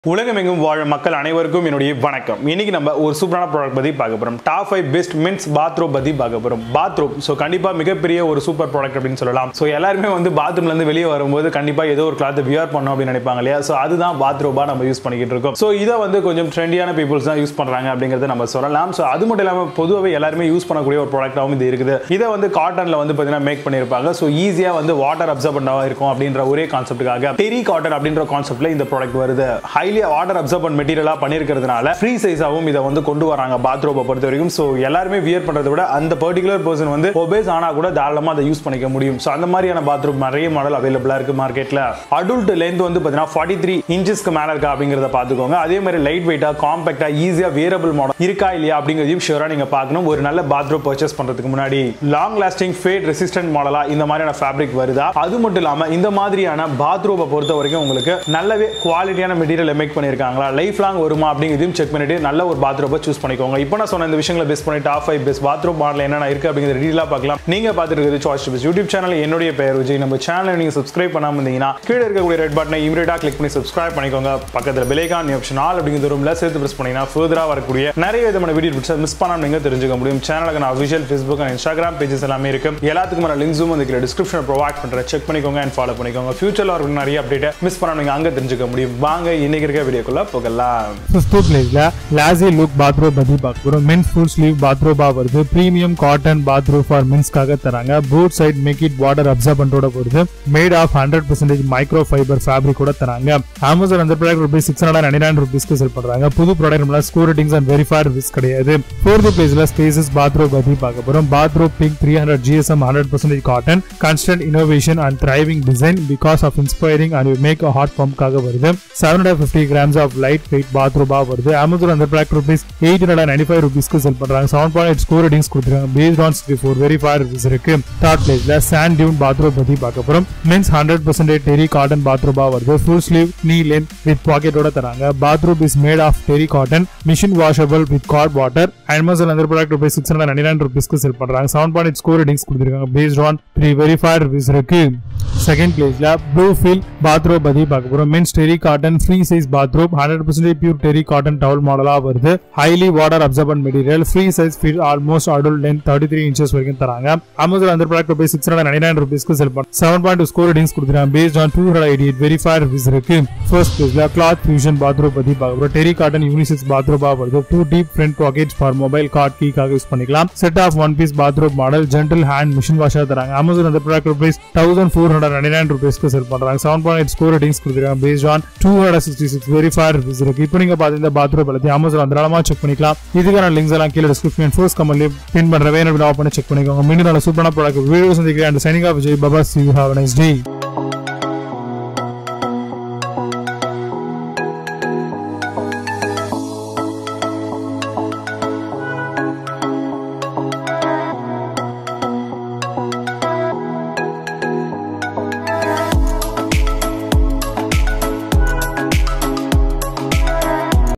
உலகமெங்கும் வாழும் மக்கள் அனைவருக்கும் என்னுடைய வணக்கம் இன்னைக்கு நம்ம ஒரு சூப்பரான ப்ராடக்ட் பத்தி பார்க்க போறோம் டாப் ஃபைவ் பெஸ்ட் மின்ஸ் பாத்ரூம் பத்தி பார்க்க போறோம் பாத்ரூம் ஸோ கண்டிப்பா மிகப்பெரிய ஒரு சூப்பர் ப்ராடக்ட் அப்படின்னு சொல்லலாம் ஸோ எல்லாருமே வந்து பாத்ரூம்ல இருந்து வெளியே வரும்போது கண்டிப்பா ஏதோ ஒரு கிளாத் வியர் பண்ணணும் அப்படின்னு நினைப்பாங்க இல்லையா ஸோ அதுதான் பாத்ரூமா நம்ம யூஸ் பண்ணிக்கிட்டு இருக்கோம் ஸோ இதை வந்து கொஞ்சம் ட்ரெண்டியான பீப்புள்ஸ் தான் யூஸ் பண்றாங்க அப்படிங்கறத நம்ம சொல்லலாம் ஸோ அது மட்டும் இல்லாமல் பொதுவாகவே எல்லாருமே யூஸ் பண்ணக்கூடிய ஒரு ப்ராடக்டாகவும் இது இருக்குது இதை வந்து காட்டன்ல வந்து பார்த்தீங்கன்னா மேக் பண்ணியிருப்பாங்க ஸோ ஈஸியாக வந்து வாட்டர் அப்சர்பண்டாக இருக்கும் அப்படின்ற ஒரே கான்செப்ட்டுக்காக டெரி காட்டன் அப்படின்ற கான்செப்ட்ல இந்த ப்ராடக்ட் வருது ஹைலி வாட்டர் அப்சர்பன் மெட்டீரியலா பண்ணியிருக்கிறதுனால ஃப்ரீ சைஸாகவும் இதை வந்து கொண்டு வராங்க பாத்ரூமை பொறுத்த வரைக்கும் ஸோ எல்லாருமே வியர் பண்றதை விட அந்த பர்டிகுலர் பர்சன் வந்து ஒபேஸ் ஆனா கூட தாராளமாக அதை யூஸ் பண்ணிக்க முடியும் ஸோ அந்த மாதிரியான பாத்ரூம் நிறைய மாடல் அவைலபிளா இருக்கு மார்க்கெட்ல அடல்ட் லென்த் வந்து பார்த்தீங்கன்னா ஃபார்ட்டி த்ரீ இன்ச்சஸ்க்கு மேல இருக்கா அப்படிங்கிறத பார்த்துக்கோங்க அதே மாதிரி லைட் வெயிட்டா காம்பாக்டா ஈஸியா வேரபிள் மாடல் இருக்கா இல்லையா அப்படிங்கிறதையும் ஷூரா நீங்க பார்க்கணும் ஒரு நல்ல பாத்ரூம் பர்ச்சேஸ் பண்றதுக்கு முன்னாடி லாங் லாஸ்டிங் ஃபேட் ரெசிஸ்டன்ட் மாடலா இந்த மாதிரியான ஃபேப்ரிக் வருதா அது மட்டும் இல்லாம இந்த மாதிரியான பாத்ரூமை பொறுத்த வரைக்கும் உங்களுக்கு நல்லவே குவாலிட்டியான மெட்டீரியல் மேக் பண்ணியிருக்காங்களா லைஃப் லாங் வருமா அப்படிங்கிறதையும் செக் பண்ணிட்டு நல்ல ஒரு பாத்ரூமை சூஸ் பண்ணிக்கோங்க இப்போ நான் சொன்ன இந்த விஷயங்களை பெஸ்ட் பண்ணி top five best bathroom model என்னென்ன இருக்கு அப்படிங்கிறத டீலாக பார்க்கலாம் நீங்க பார்த்துட்டு இருக்கிறது சாய்ஸ் பெஸ்ட் யூடியூப் சேனல் என்னுடைய பெயர் விஜய் நம்ம சேனலை நீங்க சப்ஸ்கிரைப் பண்ணாம இருந்தீங்கன்னா கீழே இருக்கக்கூடிய ரெட் பட்டனை இமீடியட்டா கிளிக் பண்ணி சப்ஸ்கிரைப் பண்ணிக்கோங்க பக்கத்தில் பெலேகான் ஆப்ஷன் ஆல் அப்படிங்கிற ரூம்ல சேர்த்து பிரஸ் பண்ணீங்கன்னா ஃபர்தரா வரக்கூடிய நிறைய விதமான வீடியோ பிடிச்சா மிஸ் பண்ணாம நீங்க தெரிஞ்சுக்க முடியும் சேனலுக்கு நான் official Facebook and Instagram pages எல்லாமே இருக்கு எல்லாத்துக்குமான லிங்க்ஸும் வந்து டிஸ்கிரிப்ஷன் ப்ரொவைட் பண்றேன் செக் பண்ணிக்கோங்க அண்ட் ஃபாலோ பண்ணிக்கோங்க ஃபியூச்சர்ல ஒரு நிறைய அப்டேட்டை மிஸ் பண்ணாம நீங்க அங்க தெரிஞ்சுக்க முடியும் வாங்க இன்னைக்கு இருக்க வீடியோக்குள்ள போகலாம் ஃபிஃப்த் பிளேஸ்ல லாசி லுக் பாத்ரூம் பத்தி பார்க்க போறோம் மென்ஸ் ஃபுல் ஸ்லீவ் பாத்ரூபா வருது பிரீமியம் காட்டன் பாத்ரூம் ஃபார் மென்ஸ்க்காக தராங்க both side make it water அப்சர்பன்டோட வருது made of hundred percentage micro fibre fabric கூட தராங்க அமேசான் அந்த product rupees six hundred ninety nine ருபீஸ்க்கு செல் பண்றாங்க புது product score ratings and verified risk கிடையாது ஃபோர்த் பிளேஸ்ல ஸ்பேசஸ் பாத்ரூம் பத்தி பார்க்க போறோம் bathrobe pink three hundred GSM hundred percentage cotton constant innovation and thriving design because of inspiring and make hot பம்ப்காக வருது seven hundred fifty grams of lightweight பாத்ரூபா வருது Amazon அந்த product rupees eight hundred ninety five ருபீஸ்க்கு sell பண்றாங்க seven point score ratings கொடுத்துருக்காங்க based on sixty four very five rupees இருக்கு third பிளேஸ்ல சாண்ட் டியூன் பாத்ரூம் பத்தி பார்க்க போறோம் men's hundred percentage terry cotton பாத்ரூபா வருது full sleeve knee length with பாக்கெட்டோட தராங்க bathrobe is made of terry cotton machine washable with cold water Amazon அந்த product rupees six hundred ninety nine ருபீஸ்க்கு sell பண்றாங்க செவன் பாயிண்ட் ஸ்கோர் ரேட்டிங்ஸ் கொடுத்துருக்காங்க based on three very five rupees இருக்கு second பிளேஸ்ல blue feel bathrobe பத்தி பார்க்க போறோம் men's terry cotton free size bathrobe hundred percentage pure terry cotton towel மாடலா வருது highly water absorbent material free size fit almost adult length thirty three inches வரைக்கும் தராங்க Amazon அந்த ப்ராடக்ட் போய் சிக்ஸ் ஹண்ட்ரட் நைன்டி நைன் ருபீஸ்க்கு sell பண்ண seven point score ratings கொடுத்துருக்காங்க based on two hundred eighty eight very five rupees இருக்கு first பிளேஸ்ல cloth fusion bathrobe பத்தி பார்க்க போறோம் டெரி காட்டன் யூனிசெக்ஸ் பாத்ரூபா வருது two deep front pockets for mobile card கீக்காக யூஸ் பண்ணிக்கலாம் set of one piece bathrobe model gentle hand machine வாஷா தராங்க அமேசான் அந்த product rupees thousand four hundred ninety nine ருபீஸ்க்கு செல் பண்றாங்க செவன் பாயிண்ட் ஸ்கோர் ரேட்டிங்ஸ் கொடுத்துருக்காங்க based on two hundred sixty six very five rupees இருக்கு இப்போ நீங்க பார்த்து இந்த பாத்ரூம் பத்தி அமேசான் தாராளமா செக் பண்ணிக்கலாம் இதுக்கான லிங்க்ஸ் எல்லாம் கீழே டிஸ்கிரிப்ஷன் ஃபோர்ஸ் கமெண்ட்ல பின் பண்ற வேணும் பண்ணி செக் பண்ணிக்கோங்க மீண்டும் நல்ல சூப்பரான ப்ராடக்ட் வீடியோ சந்திக்கிறேன் அண்ட் சைனிங் ஆஃப் விஜய் பபா சி ஹாவ் நைஸ் டே